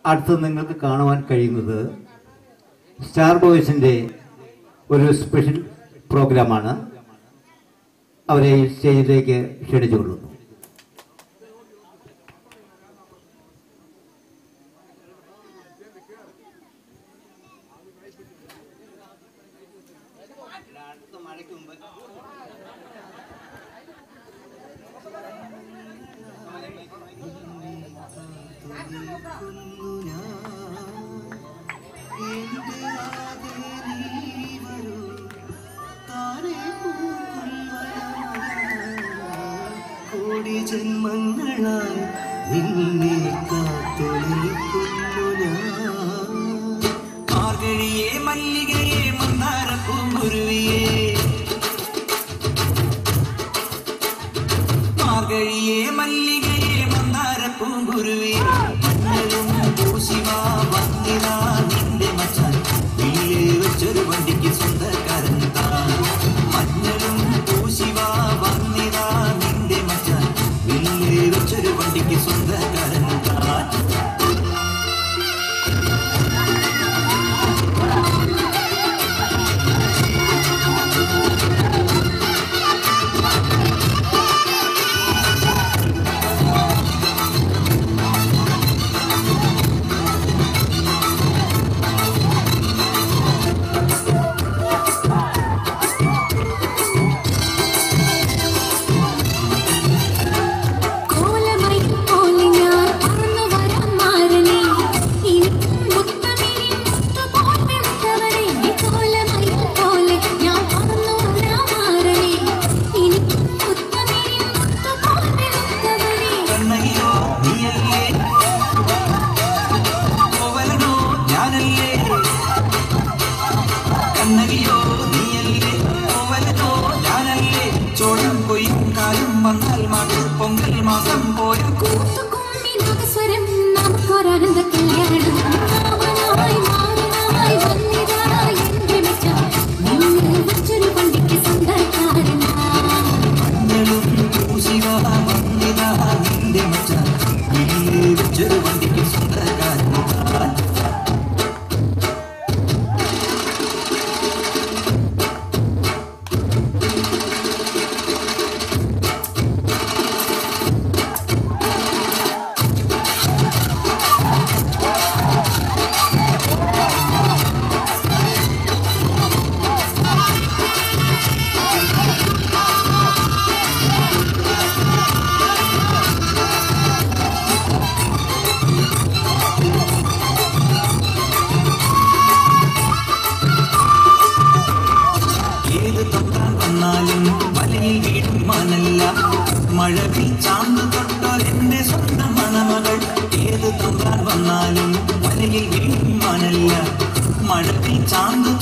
അടുത്ത് നിങ്ങൾക്ക് കാണുവാൻ കഴിയുന്നത് സ്റ്റാർ ബോയ്സിൻ്റെ ഒരു സ്പെഷ്യൽ പ്രോഗ്രാമാണ് അവരെ ഈ സ്റ്റേജിലേക്ക് ക്ഷണിച്ചുകൊള്ളുന്നു കോടി ജന്മങ്ങളായി നിന്നെ കാത്തൊളിക്കുന്നു ഞാൻ മാർഗഴിയെ മല്ലികയെ മന്ദാരപ്പൂങ്കുരുവിയെ മാർഗഴിയെ മല്ലികയെ മന്ദാരപ്പൂങ്കുരുവിയെ മഞ്ഞളും പൂശിവാ വന്നിതാ നിന്റെ മച്ചാൻ വില്ല് വെച്ചൊരു വണ്ടിക്ക് സ്വന്തക്കാരൻ താൻ മഞ്ഞളും പൂശിവാ വന്നിതാ നിന്റെ മച്ചാൻ വില്ല് വെച്ചൊരു വണ്ടിക്ക് സ്വന്തക്കാരൻ താൻ കോലമൈ പോലെ ഞാൻ പറന്നു വരാം മാരനെ ഇനി മുത്തമിഴി മുത്തുപോട്ടെ മുത്തവനെ കോലമൈ പോലെ ഞാൻ പറന്നു വരാം മാരനെ ഇനി മുത്തമിഴി മുത്തുപോട്ടെ മുത്തവനെ കണ്ണയ്യോ നീയല്ലേ കോവലനോ ഞാനല്ലേ കണ്ണകിയോ നീയല്ലേ കോവലനോ ഞാനല്ലേ ചോളം കൊയ്യും കാലം വന്നാൽ മാട്ടു പൊങ്കൽ മാസം പോലും കൂത്തുകുമ്മി നാഗസ്വരം നമുക്കൊരാനന്ദ കല്യാണം മാമനായി മാറിനായി വന്നിതാ എന്റെ മച്ചാൻ നിന്നെ വെച്ചൊരു വണ്ടിക്ക് സ്വന്തക്കാരനാ മഞ്ഞളും പൂശിക വന്നിതാ നിന്റെ മച്ചാൻ വില്ല് വെച്ചൊരു വണ്ടിക്ക് സ്വന്തക്കാരൻ ഏത് തൊട്ടാൻ വന്നാലും വലയിൽ വീടും മനല്ല മഴവിൽ ചാന്ത് തൊട്ടൊരെന്റെ സ്വന്തം മണമകൾ ഏത് തൊട്ടാൻ വന്നാലും വലയിൽ വീടും മനല്ല മഴവിൽ ചാന്ത്